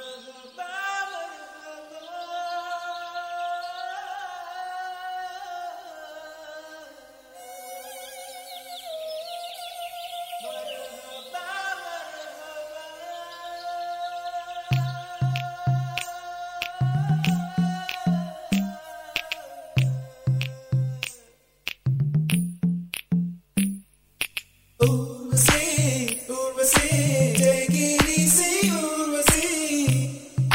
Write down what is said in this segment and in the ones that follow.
Urvasi, Urvasi, take it easy, Urvasi.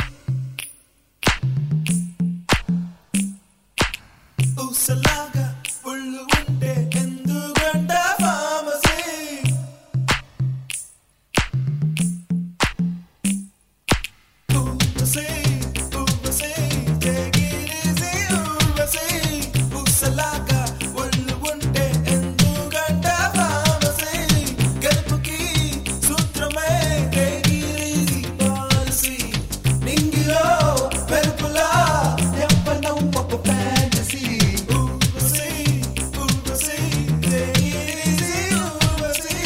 ఊసలాగా ఒళ్ళు ఉంటే ఎందుకంట ఫామసీ Urvashi, Urvashi, take it easy, Urvashi. ఊసలాగా ఒళ్ళు ఉంటే ఎందుకంట ఫామసీ. గెలుపుకి సూత్రమే take it easy policy. నింగిలో మెరుపులా యవ్వనం ఒక fantasy. Urvashi, Urvashi, take it easy, Urvashi.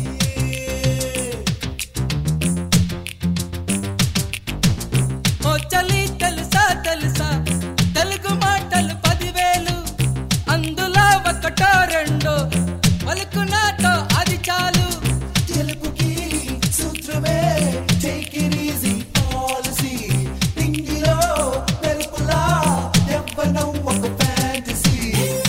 ఓ చలి తెలుసా తెలుసా తెలుగు మాటలు పదివేలు అందులో ఒకటో రెండో పలుకు నాతో అది చాలు గెలుపుకి సూత్రమే టేక్ ఇట్ ఈజీ పాలసీ నింగిలో మెరుపులా యవ్వనం ఒక ఫ్యాంటసీ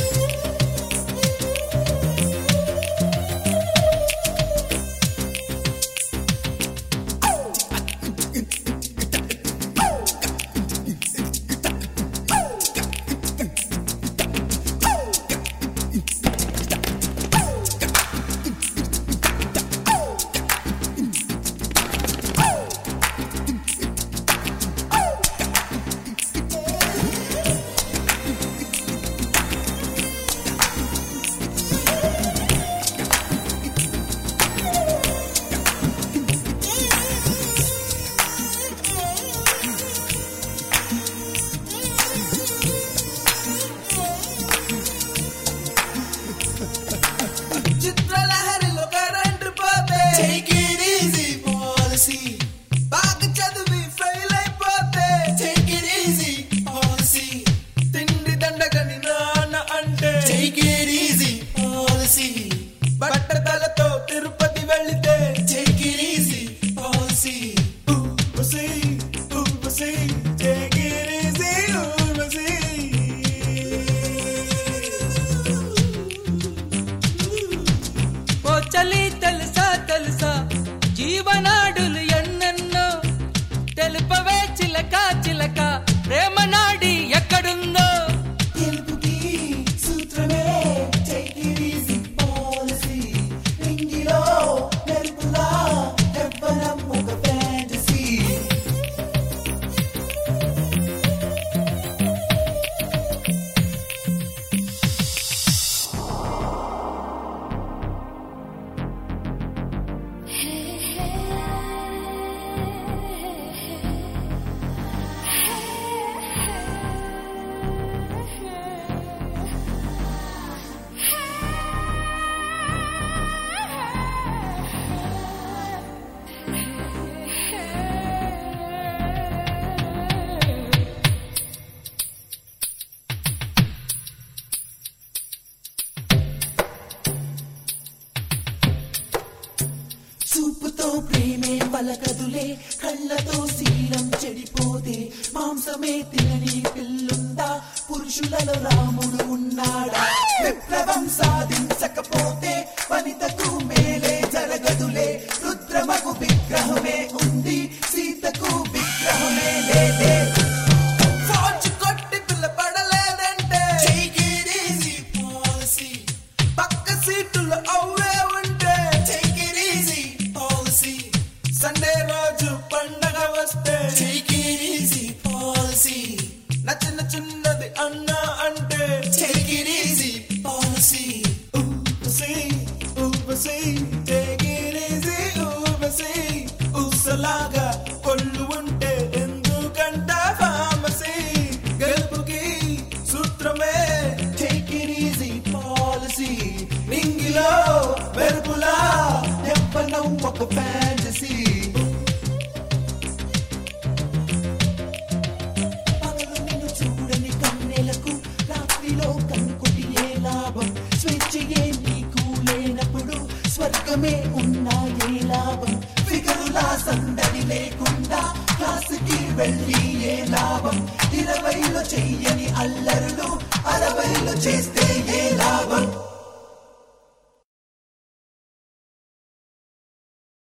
చిత్రలహరిలో కరెంటు పోతే టేక్ ఇట్ ఈజీ పాలసీ బాగా చదివి ఫెయిల్ అయిపోతే టేక్ ఇట్ ఈజీ పాలసీ తిండి దండగని నాన్న అంటే టేక్ ఇట్ ఈజీ పాలసీ బట్టతలతో తిరుపతి వెళితే take it easy policy Urvashi Urvashi take it easy Urvashi ఓ చలి తెలుసా తెలుసా జీవనాడులు ఎన్నెన్నో తెలుపవే చిలక చిలక ప్రేమ నాడి ఎక్కడుందో గెలుపుకి సూత్రమే టేక్ ఇట్ ఈజీ పాలసీ నింగిలో మెరుపులా యవ్వనం ఒక ఫ్యాంటసీ చూపుతో ప్రేమే పలకదులే కళ్ళతో శీలం చెడిపోతే మాంసమే తినని పిల్లుందా పురుషులలో రాముడు ఉన్నాడా విప్లవం సాధించకపోతే వనితకు మేలే జరగదులే రుద్రమకు విగ్రహమే ఉంది సీతకు విగ్రహమే లేదే ఫార్చు కొట్టి పిల్లపడలేదంటే టేక్ ఇట్ ఈజీ పాలసీ పక్క సీటులో అవే ఉంటే take it easy policy sunday రోజు పండగ వస్తే టేక్ ఇట్ ఈజీ పాలసీ నచ్చిన చిన్నది అన్నా అంటే టేక్ ఇట్ ఈజీ పాలసీ ఊపసీ ఊపసీ టేక్ ఇట్ ఈజీ ఊపసీ ఊసలాగా ఒళ్ళు ఉంటే ఎందుకంట ఫామసీ గెలుపుకి సూత్రమే టేక్ ఇట్ ఈజీ పాలసీ నింగిలో మెరుపులా యవ్వనం ఒక ఫ్యాంటసీ రుచియే నీకు లేనప్పుడు స్వర్గమే ఉన్నా ఏ లాభం ఫిగరులా సందడి లేకుండా క్లాసుకి వెళ్ళి ఏ లాభం ఇరవైలో చెయ్యని అల్లరులు అరవైలో చేస్తే ఏ లాభం